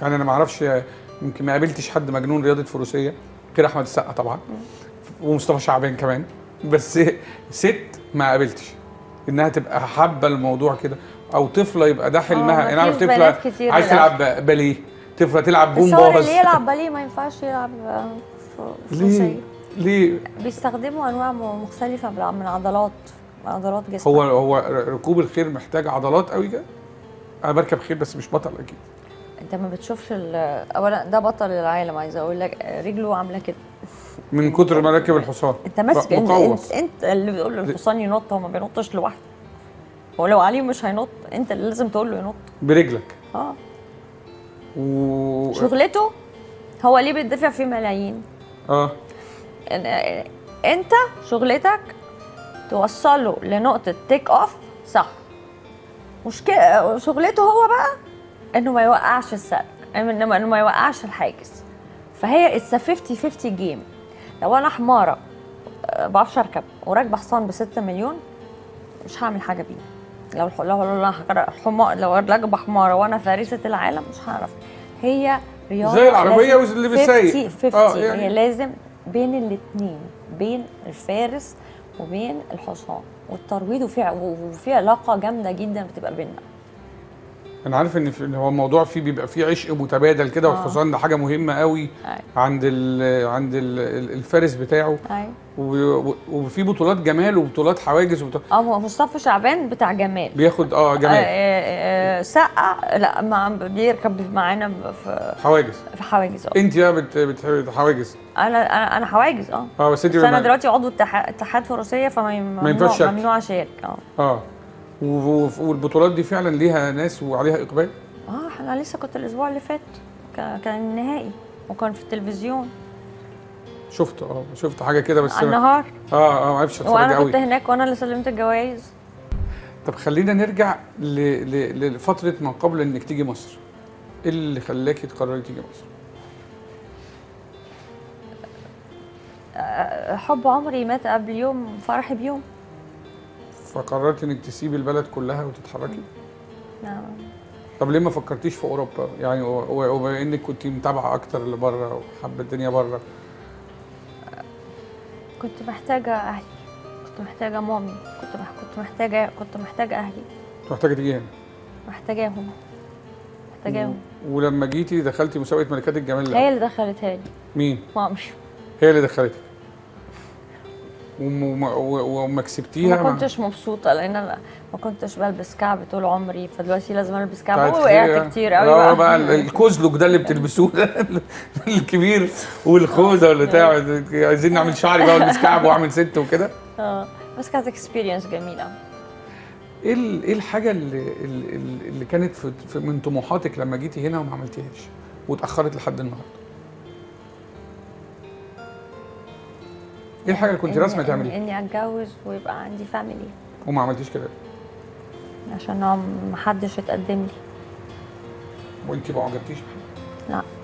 يعني انا ما اعرفش يمكن ما قابلتش حد مجنون رياضه فروسيه غير احمد السقا طبعا ومصطفى شعبان كمان بس ست ما قابلتش انها تبقى حابه الموضوع كده او طفله يبقى ده حلمها ما انا اعرف فيش طفله بنات كتير عايز للأسف. تلعب باليه طفله تلعب بس هو جمباز اللي يلعب باليه ما ينفعش يلعب آه، ف- ليه فروسية ليه بيستخدموا انواع م- مختلفه من من عضلات عضلات جسمك هو هو ركوب الخيل محتاج عضلات قوي كده انا بركب خيل بس مش بطل اكيد انت ما بتشوفش ال- اولا ده بطل العالم عايزه اقول لك آه، رجله عامله كده من كتر ما راكب الحصان انت ماسك انت, مقوس. انت انت اللي بتقول للحصان ينط هو ما بينطش لوحده هو لو عليه مش هينط انت اللي لازم تقول له ينط برجلك اه و شغلته هو ليه بيدفع فيه ملايين اه ان- انت شغلتك توصله لنقطه تيك اوف صح مشكله شغلته هو بقى انه ما يوقعش السقف انه انه ما يوقعش الحاجز فهي اتس 50 50 جيم لو انا حماره آه، بعرفش اركب وراكبه حصان ب 6 مليون مش هعمل حاجه بيه لو الح- لو لو أنا حما- لو راكبه حماره وانا فارسه العالم مش هعرف هي رياضه زي العربية لازم واللي بيسايق. 50 50 آه، يعني- هي لازم بين الاثنين بين الفارس وبين الحصان والترويض وفي ع- وفي علاقه جامده جدا بتبقى بيننا انا عارف ان في- إن هو الموضوع فيه بيبقى فيه عشق متبادل كده آه. والحصان ده حاجه مهمه قوي أيوة. عند ال عند ال الفارس بتاعه ايوه و- و- وفي بطولات جمال وبطولات حواجز وبطولات اه هو مصطفى شعبان بتاع جمال بياخد اه آه، جمال آه، آه، سقا لا ما بيركب معانا في حواجز في حواجز اه انت بقى بت- بتحبي حواجز انا انا انا حواجز اه اه بس انت بس انا ما- دلوقتي عضو اتحاد اتحاد فروسيه فما ينفعش شركة. ممنوع اشارك اه اه و- و- والبطولات دي فعلا ليها ناس وعليها اقبال اه انا لسه كنت الاسبوع اللي فات ك- كان النهائي وكان في التلفزيون شفت اه شفت حاجه كده بس على ما- النهار اه اه ما عرفتش اتفرج وانا كنت قوي هناك وانا اللي سلمت الجوائز طب خلينا نرجع ل... ل... لفتره ما قبل انك تيجي مصر ايه اللي خلاكي تقرري تيجي مصر آه، حب عمري مات قبل يوم فرحي بيوم فقررت انك تسيبي البلد كلها وتتحركي نعم طب ليه ما فكرتيش في اوروبا يعني و- و- وبما انك كنت متابعه اكتر لبره وحابه الدنيا بره كنت محتاجة أهلي كنت محتاجة مامي كنت مح... كنت محتاجة كنت محتاجة أهلي كنت محتاجه تيجي هنا محتاجاهم محتاجاهم ولما جيتي دخلتي مسابقه ملكات الجمال هي الأول. اللي دخلتها لي مين مامي هي اللي دخلتك وم- وما و- وما كسبتيها ما كنتش مبسوطة لأن أنا ما كنتش بلبس كعب طول عمري فدلوقتي لازم ألبس كعب بتاعت ووقعت خير. كتير قوي اه بقى ال- الكوزلوك ده اللي بتلبسوه ده الكبير والخوذه واللي بتاع عايزين نعمل شعري بقى والبس كعب واعمل ست وكده اه بس كانت اكسبيرينس جميلة ايه ال- ايه الحاجه اللي اللي, اللي كانت في في- من طموحاتك لما جيتي هنا وما عملتيهاش واتاخرت لحد النهارده ايه الحاجه اللي كنت إني- راسمه إني- تعمليها إني أتجوز ويبقى عندي فاميلي وما عملتيش كده عشان هو محدش اتقدم لي وانت ما عجبتيش لا